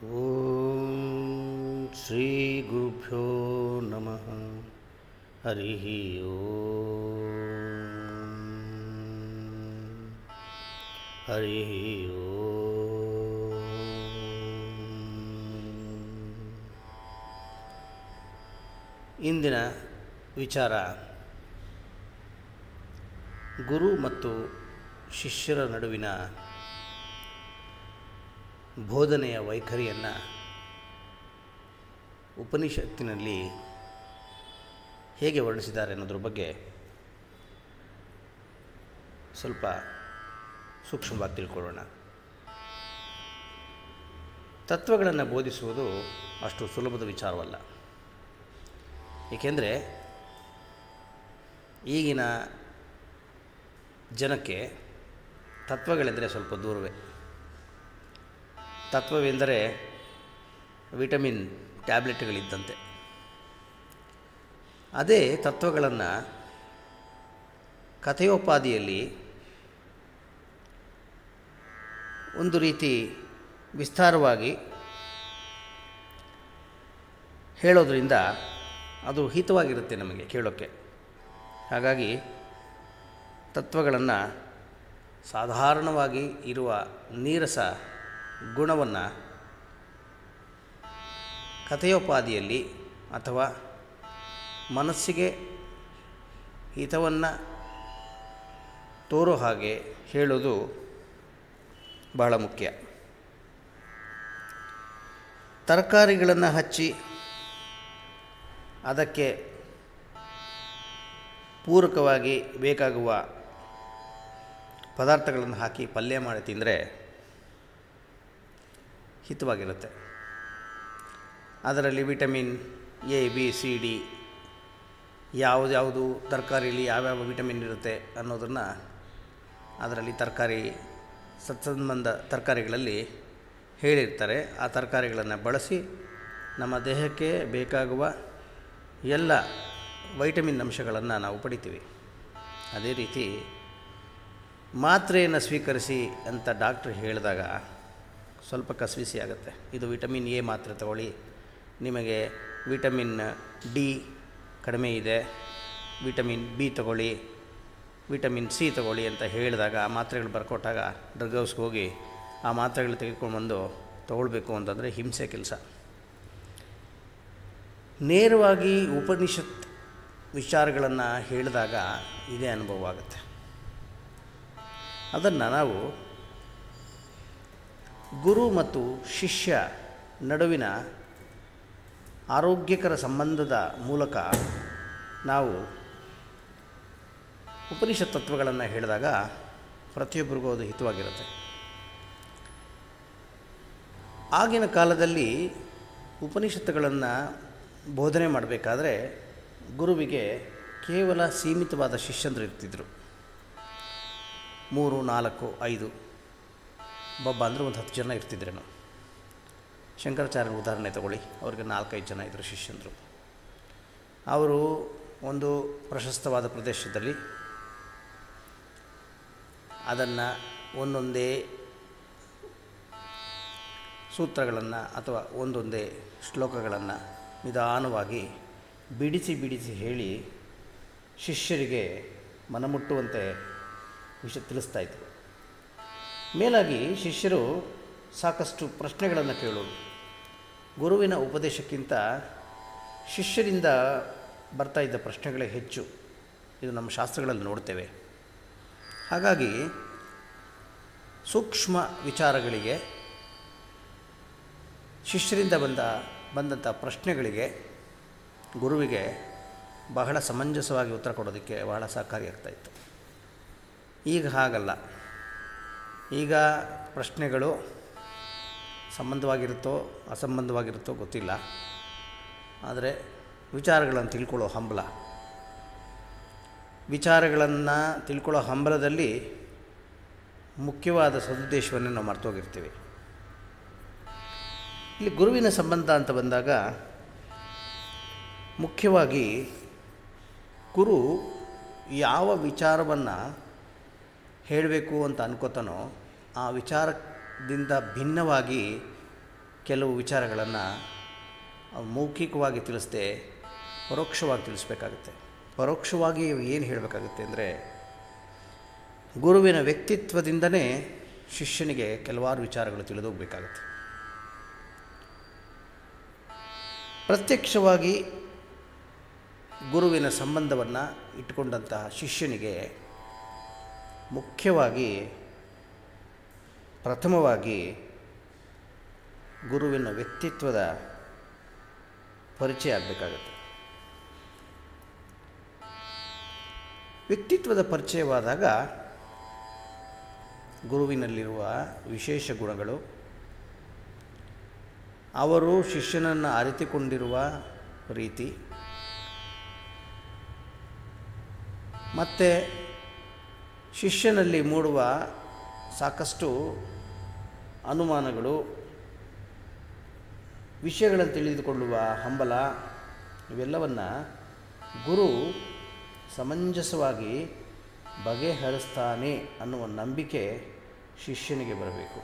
ॐ श्रीगुरुभ्यो नमः हरिः ॐ हरिः ॐ ಇಂದಿನ ವಿಚಾರ ಗುರು ಮತ್ತು ಶಿಷ್ಯರ ನಡುವಿನ ಬೋಧನೆಯ ವೈಖರಿಯನ್ನು ಉಪನಿಷತ್ತಿನಲ್ಲಿ ಹೇಗೆ ವರ್ಣಿಸಿದ್ದಾರೆ ಅನ್ನೋದ್ರ ಬಗ್ಗೆ ಸ್ವಲ್ಪ ಸೂಕ್ಷ್ಮವಾಗಿ ತಿಳ್ಕೊಳ್ಳೋಣ ತತ್ವಗಳನ್ನು ಬೋಧಿಸುವುದು ಅಷ್ಟು ಸುಲಭದ ವಿಚಾರವಲ್ಲ ಏಕೆಂದರೆ ಈಗಿನ ಜನಕ್ಕೆ ತತ್ವಗಳೆಂದರೆ ಸ್ವಲ್ಪ ದೂರವೇ ತತ್ವವೆಂದರೆ ವಿಟಮಿನ್ ಟ್ಯಾಬ್ಲೆಟ್ಗಳಿದ್ದಂತೆ ಅದೇ ತತ್ವಗಳನ್ನು ಕಥೆಯೋಪಾದಿಯಲ್ಲಿ ಒಂದು ರೀತಿ ವಿಸ್ತಾರವಾಗಿ ಹೇಳೋದ್ರಿಂದ ಅದು ಹಿತವಾಗಿರುತ್ತೆ ನಮಗೆ ಕೇಳೋಕ್ಕೆ ಹಾಗಾಗಿ ತತ್ವಗಳನ್ನು ಸಾಧಾರಣವಾಗಿ ಇರುವ ನೀರಸ ಗುಣವನ್ನು ಕಥೆಯೋಪಾದಿಯಲ್ಲಿ ಅಥವಾ ಮನಸ್ಸಿಗೆ ಹಿತವನ್ನು ತೋರೋ ಹಾಗೆ ಹೇಳೋದು ಬಹಳ ಮುಖ್ಯ ತರಕಾರಿಗಳನ್ನು ಹಚ್ಚಿ ಅದಕ್ಕೆ ಪೂರಕವಾಗಿ ಬೇಕಾಗುವ ಪದಾರ್ಥಗಳನ್ನು ಹಾಕಿ ಪಲ್ಯ ಮಾಡಿ ತಿಂದರೆ ಹಿತವಾಗಿರುತ್ತೆ ಅದರಲ್ಲಿ vitamin A B C D ಯಾವುದ್ಯಾವುದು ತರಕಾರಿಯಲ್ಲಿ ಯಾವ್ಯಾವ ವಿಟಮಿನ್ ಇರುತ್ತೆ ಅನ್ನೋದನ್ನು ಅದರಲ್ಲಿ ತರಕಾರಿ ಸತ್ಸಂಬಂಧ ತರಕಾರಿಗಳಲ್ಲಿ ಹೇಳಿರ್ತಾರೆ ಆ ತರಕಾರಿಗಳನ್ನು ಬಳಸಿ ನಮ್ಮ ದೇಹಕ್ಕೆ ಬೇಕಾಗುವ ಎಲ್ಲ ವೈಟಮಿನ್ ಅಂಶಗಳನ್ನು ನಾವು ಪಡಿತೀವಿ ಅದೇ ರೀತಿ ಮಾತ್ರೆಯನ್ನು ಸ್ವೀಕರಿಸಿ ಅಂತ ಡಾಕ್ಟ್ರ್ ಹೇಳಿದಾಗ ಸ್ವಲ್ಪ ಕಸಿವಿಸಿ ಆಗುತ್ತೆ ಇದು ವಿಟಮಿನ್ ಎ ಮಾತ್ರೆ ತಗೊಳ್ಳಿ ನಿಮಗೆ ವಿಟಮಿನ್ ಡಿ ಕಡಿಮೆ ಇದೆ ವಿಟಮಿನ್ ಬಿ ತಗೊಳ್ಳಿ ವಿಟಮಿನ್ ಸಿ ತಗೊಳ್ಳಿ ಅಂತ ಹೇಳಿದಾಗ ಆ ಮಾತ್ರೆಗಳು ಬರ್ಕೊಟ್ಟಾಗ ಡ್ರಗ್ ಹೌಸ್ಗೆ ಹೋಗಿ ಆ ಮಾತ್ರೆಗಳು ತೆಗೆದುಕೊಂಡು ಬಂದು ತೊಗೊಳ್ಬೇಕು ಅಂತಂದರೆ ಹಿಂಸೆ ಕೆಲಸ ನೇರವಾಗಿ ಉಪನಿಷತ್ ವಿಚಾರಗಳನ್ನು ಹೇಳಿದಾಗ ಇದೇ ಅನುಭವ ಆಗುತ್ತೆ ಅದನ್ನು ನಾವು ಗುರು ಮತ್ತು ಶಿಷ್ಯ ನಡುವಿನ ಆರೋಗ್ಯಕರ ಸಂಬಂಧದ ಮೂಲಕ ನಾವು ಉಪನಿಷತ್ ತತ್ವಗಳನ್ನು ಹೇಳಿದಾಗ ಪ್ರತಿಯೊಬ್ಬರಿಗೂ ಅದು ಹಿತವಾಗಿರುತ್ತೆ ಆಗಿನ ಕಾಲದಲ್ಲಿ ಉಪನಿಷತ್ತುಗಳನ್ನು ಬೋಧನೆ ಮಾಡಬೇಕಾದ್ರೆ ಗುರುವಿಗೆ ಕೇವಲ ಸೀಮಿತವಾದ ಶಿಷ್ಯಂದರು ಇರ್ತಿದ್ದರು ಮೂರು ನಾಲ್ಕು ಐದು ಬೊಬ್ಬ ಅಂದರೆ ಒಂದು ಹತ್ತು ಜನ ಇರ್ತಿದ್ರೇನು ಶಂಕರಾಚಾರ್ಯನ ಉದಾಹರಣೆ ತಗೊಳ್ಳಿ ಅವ್ರಿಗೆ ನಾಲ್ಕೈದು ಜನ ಇದ್ದರು ಶಿಷ್ಯಂದರು ಅವರು ಒಂದು ಪ್ರಶಸ್ತವಾದ ಪ್ರದೇಶದಲ್ಲಿ ಅದನ್ನು ಒಂದೊಂದೇ ಸೂತ್ರಗಳನ್ನು ಅಥವಾ ಒಂದೊಂದೇ ಶ್ಲೋಕಗಳನ್ನು ನಿಧಾನವಾಗಿ ಬಿಡಿಸಿ ಬಿಡಿಸಿ ಹೇಳಿ ಶಿಷ್ಯರಿಗೆ ಮನಮುಟ್ಟುವಂತೆ ವಿಷಯ ತಿಳಿಸ್ತಾಯಿದ್ರು ಮೇಲಾಗಿ ಶಿಷ್ಯರು ಸಾಕಷ್ಟು ಪ್ರಶ್ನೆಗಳನ್ನು ಕೇಳೋರು ಗುರುವಿನ ಉಪದೇಶಕ್ಕಿಂತ ಶಿಷ್ಯರಿಂದ ಬರ್ತಾ ಇದ್ದ ಪ್ರಶ್ನೆಗಳೇ ಹೆಚ್ಚು ಇದು ನಮ್ಮ ಶಾಸ್ತ್ರಗಳಲ್ಲಿ ನೋಡ್ತೇವೆ ಹಾಗಾಗಿ ಸೂಕ್ಷ್ಮ ವಿಚಾರಗಳಿಗೆ ಶಿಷ್ಯರಿಂದ ಬಂದ ಬಂದಂಥ ಪ್ರಶ್ನೆಗಳಿಗೆ ಗುರುವಿಗೆ ಬಹಳ ಸಮಂಜಸವಾಗಿ ಉತ್ತರ ಕೊಡೋದಕ್ಕೆ ಬಹಳ ಸಹಕಾರಿಯಾಗ್ತಾಯಿತ್ತು ಈಗ ಹಾಗಲ್ಲ ಈಗ ಪ್ರಶ್ನೆಗಳು ಸಂಬಂಧವಾಗಿರುತ್ತೋ ಅಸಂಬಂಧವಾಗಿರುತ್ತೋ ಗೊತ್ತಿಲ್ಲ ಆದರೆ ವಿಚಾರಗಳನ್ನು ತಿಳ್ಕೊಳ್ಳೋ ಹಂಬಲ ವಿಚಾರಗಳನ್ನು ತಿಳ್ಕೊಳ್ಳೋ ಹಂಬಲದಲ್ಲಿ ಮುಖ್ಯವಾದ ಸದುದ್ದೇಶವನ್ನು ನಾವು ಮರ್ತೋಗಿರ್ತೀವಿ ಇಲ್ಲಿ ಗುರುವಿನ ಸಂಬಂಧ ಅಂತ ಬಂದಾಗ ಮುಖ್ಯವಾಗಿ ಗುರು ಯಾವ ವಿಚಾರವನ್ನು ಹೇಳಬೇಕು ಅಂತ ಅನ್ಕೋತಾನೋ ಆ ವಿಚಾರದಿಂದ ಭಿನ್ನವಾಗಿ ಕೆಲವು ವಿಚಾರಗಳನ್ನು ಮೌಖಿಕವಾಗಿ ತಿಳಿಸದೆ ಪರೋಕ್ಷವಾಗಿ ತಿಳಿಸ್ಬೇಕಾಗುತ್ತೆ ಪರೋಕ್ಷವಾಗಿ ಏನು ಹೇಳಬೇಕಾಗುತ್ತೆ ಅಂದರೆ ಗುರುವಿನ ವ್ಯಕ್ತಿತ್ವದಿಂದನೇ ಶಿಷ್ಯನಿಗೆ ಕೆಲವಾರು ವಿಚಾರಗಳು ತಿಳಿದೋಗ್ಬೇಕಾಗತ್ತೆ ಪ್ರತ್ಯಕ್ಷವಾಗಿ ಗುರುವಿನ ಸಂಬಂಧವನ್ನು ಇಟ್ಟುಕೊಂಡಂತಹ ಶಿಷ್ಯನಿಗೆ ಮುಖ್ಯವಾಗಿ ಪ್ರಥಮವಾಗಿ ಗುರುವಿನ ವ್ಯಕ್ತಿತ್ವದ ಪರಿಚಯ ಆಗಬೇಕಾಗತ್ತೆ ವ್ಯಕ್ತಿತ್ವದ ಪರಿಚಯವಾದಾಗ ಗುರುವಿನಲ್ಲಿರುವ ವಿಶೇಷ ಗುಣಗಳು ಅವರು ಶಿಷ್ಯನನ್ನು ಅರಿತುಕೊಂಡಿರುವ ರೀತಿ ಮತ್ತು ಶಿಷ್ಯನಲ್ಲಿ ಮೂಡುವ ಸಾಕಷ್ಟು ಅನುಮಾನಗಳು ವಿಷಯಗಳನ್ನು ತಿಳಿದುಕೊಳ್ಳುವ ಹಂಬಲ ಇವೆಲ್ಲವನ್ನು ಗುರು ಸಮಂಜಸವಾಗಿ ಬಗೆಹರಿಸ್ತಾನೆ ಅನ್ನುವ ನಂಬಿಕೆ ಶಿಷ್ಯನಿಗೆ ಬರಬೇಕು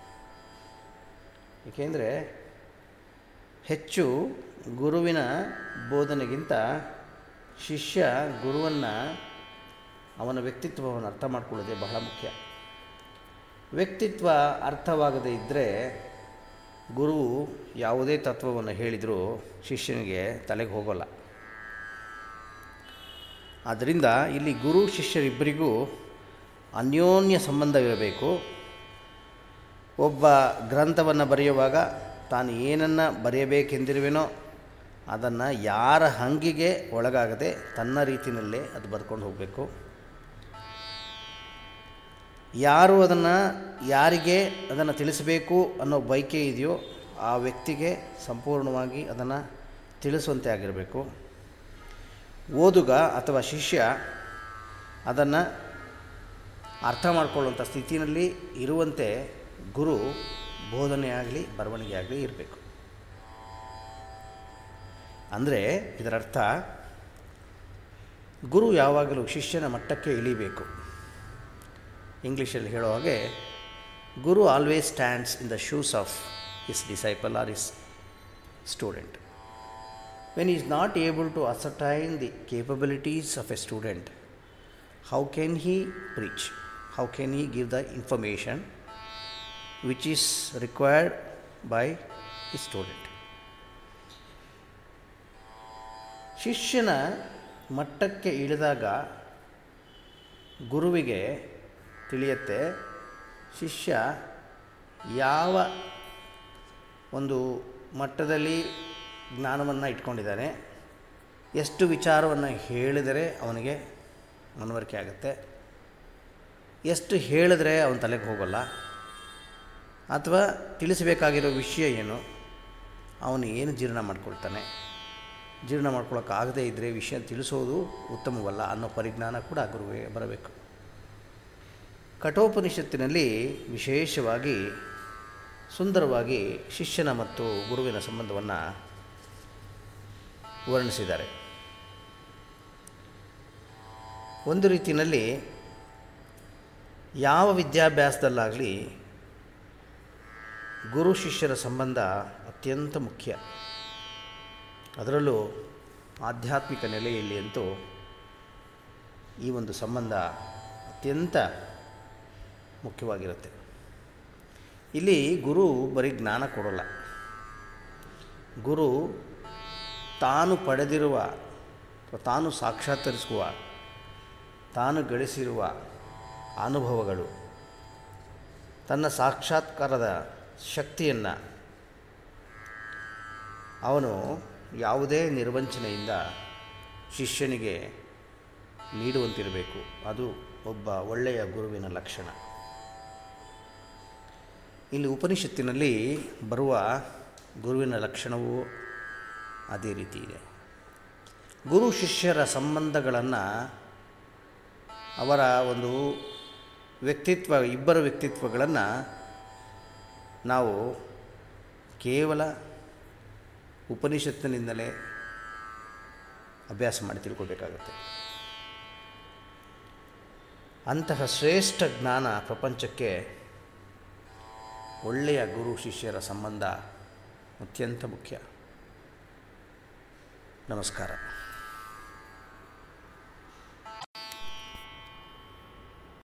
ಏಕೆಂದರೆ ಹೆಚ್ಚು ಗುರುವಿನ ಬೋಧನೆಗಿಂತ ಶಿಷ್ಯ ಗುರುವನ್ನು ಅವನ ವ್ಯಕ್ತಿತ್ವವನ್ನು ಅರ್ಥ ಮಾಡಿಕೊಳ್ಳೋದೇ ಬಹಳ ಮುಖ್ಯ ವ್ಯಕ್ತಿತ್ವ ಅರ್ಥವಾಗದೇ ಇದ್ದರೆ ಗುರು ಯಾವುದೇ ತತ್ವವನ್ನು ಹೇಳಿದರೂ ಶಿಷ್ಯನಿಗೆ ತಲೆಗೆ ಹೋಗೋಲ್ಲ ಆದ್ದರಿಂದ ಇಲ್ಲಿ ಗುರು ಶಿಷ್ಯರಿಬ್ಬರಿಗೂ ಅನ್ಯೋನ್ಯ ಸಂಬಂಧವಿರಬೇಕು ಒಬ್ಬ ಗ್ರಂಥವನ್ನು ಬರೆಯುವಾಗ ತಾನು ಏನನ್ನು ಬರೆಯಬೇಕೆಂದಿರುವೆನೋ ಅದನ್ನು ಯಾರ ಹಂಗಿಗೆ ಒಳಗಾಗದೆ ತನ್ನ ರೀತಿಯಲ್ಲೇ ಅದು ಬರ್ಕೊಂಡು ಹೋಗಬೇಕು ಯಾರು ಅದನ್ನು ಯಾರಿಗೆ ಅದನ್ನು ತಿಳಿಸಬೇಕು ಅನ್ನೋ ಬಯಕೆ ಇದೆಯೋ ಆ ವ್ಯಕ್ತಿಗೆ ಸಂಪೂರ್ಣವಾಗಿ ಅದನ್ನು ತಿಳಿಸುವಂತೆ ಆಗಿರಬೇಕು ಓದುಗ ಅಥವಾ ಶಿಷ್ಯ ಅದನ್ನು ಅರ್ಥ ಮಾಡಿಕೊಳ್ಳುವಂಥ ಸ್ಥಿತಿಯಲ್ಲಿ ಇರುವಂತೆ ಗುರು ಬೋಧನೆ ಆಗಲಿ ಬರವಣಿಗೆ ಆಗಲಿ ಇರಬೇಕು ಅಂದರೆ ಇದರರ್ಥ ಗುರು ಯಾವಾಗಲೂ ಶಿಷ್ಯನ ಮಟ್ಟಕ್ಕೆ ಇಳಿಬೇಕು ಇಂಗ್ಲೀಷಲ್ಲಿ ಹೇಳೋ ಹಾಗೆ guru always stands in the shoes of his disciple or his student when is not able to ascertain the capabilities of a student how can he preach how can he give the information which is required by his student ಶಿಷ್ಯನ ಮಟ್ಟಕ್ಕೆ ಇಳಿದಾಗ ಗುರುವಿಗೆ ತಿಳಿಯುತ್ತೆ ಶಿಷ್ಯ ಯಾವ ಒಂದು ಮಟ್ಟದಲ್ಲಿ ಜ್ಞಾನವನ್ನು ಇಟ್ಕೊಂಡಿದ್ದಾನೆ ಎಷ್ಟು ವಿಚಾರವನ್ನು ಹೇಳಿದರೆ ಅವನಿಗೆ ಮನವರಿಕೆ ಆಗುತ್ತೆ ಎಷ್ಟು ಹೇಳಿದ್ರೆ ಅವನ ತಲೆಗೆ ಹೋಗೋಲ್ಲ ಅಥವಾ ತಿಳಿಸಬೇಕಾಗಿರೋ ವಿಷಯ ಏನು ಅವನು ಏನು ಜೀರ್ಣ ಮಾಡ್ಕೊಳ್ತಾನೆ ಜೀರ್ಣ ಮಾಡ್ಕೊಳ್ಳೋಕ್ಕಾಗದೇ ಇದ್ದರೆ ವಿಷಯ ತಿಳಿಸೋದು ಉತ್ತಮವಲ್ಲ ಅನ್ನೋ ಪರಿಜ್ಞಾನ ಕೂಡ ಗುರುವಿಗೆ ಬರಬೇಕು ಕಠೋಪನಿಷತ್ತಿನಲ್ಲಿ ವಿಶೇಷವಾಗಿ ಸುಂದರವಾಗಿ ಶಿಷ್ಯನ ಮತ್ತು ಗುರುವಿನ ಸಂಬಂಧವನ್ನು ವರ್ಣಿಸಿದ್ದಾರೆ ಒಂದು ರೀತಿಯಲ್ಲಿ ಯಾವ ವಿದ್ಯಾಭ್ಯಾಸದಲ್ಲಾಗಲಿ ಗುರು ಶಿಷ್ಯರ ಸಂಬಂಧ ಅತ್ಯಂತ ಮುಖ್ಯ ಅದರಲ್ಲೂ ಆಧ್ಯಾತ್ಮಿಕ ನೆಲೆಯಲ್ಲಿ ಅಂತೂ ಈ ಒಂದು ಸಂಬಂಧ ಅತ್ಯಂತ ಮುಖ್ಯವಾಗಿರುತ್ತೆ ಇಲ್ಲಿ ಗುರು ಬರೀ ಜ್ಞಾನ ಕೊಡೋಲ್ಲ ಗುರು ತಾನು ಪಡೆದಿರುವ ಅಥವಾ ತಾನು ಸಾಕ್ಷಾತ್ಕರಿಸುವ ತಾನು ಗಳಿಸಿರುವ ಅನುಭವಗಳು ತನ್ನ ಸಾಕ್ಷಾತ್ಕಾರದ ಶಕ್ತಿಯನ್ನು ಅವನು ಯಾವುದೇ ನಿರ್ವಂಚನೆಯಿಂದ ಶಿಷ್ಯನಿಗೆ ನೀಡುವಂತಿರಬೇಕು ಅದು ಒಬ್ಬ ಒಳ್ಳೆಯ ಗುರುವಿನ ಲಕ್ಷಣ ಇಲ್ಲಿ ಉಪನಿಷತ್ತಿನಲ್ಲಿ ಬರುವ ಗುರುವಿನ ಲಕ್ಷಣವೂ ಅದೇ ರೀತಿ ಇದೆ ಗುರು ಶಿಷ್ಯರ ಸಂಬಂಧಗಳನ್ನು ಅವರ ಒಂದು ವ್ಯಕ್ತಿತ್ವ ಇಬ್ಬರ ವ್ಯಕ್ತಿತ್ವಗಳನ್ನು ನಾವು ಕೇವಲ ಉಪನಿಷತ್ತಿನಿಂದಲೇ ಅಭ್ಯಾಸ ಮಾಡಿ ತಿಳ್ಕೊಳ್ಬೇಕಾಗತ್ತೆ ಅಂತಹ ಶ್ರೇಷ್ಠ ಜ್ಞಾನ ಪ್ರಪಂಚಕ್ಕೆ ಒಳ್ಳೆಯ ಗುರು ಶಿಷ್ಯರ ಸಂಬಂಧ ಅತ್ಯಂತ ಮುಖ್ಯ ನಮಸ್ಕಾರ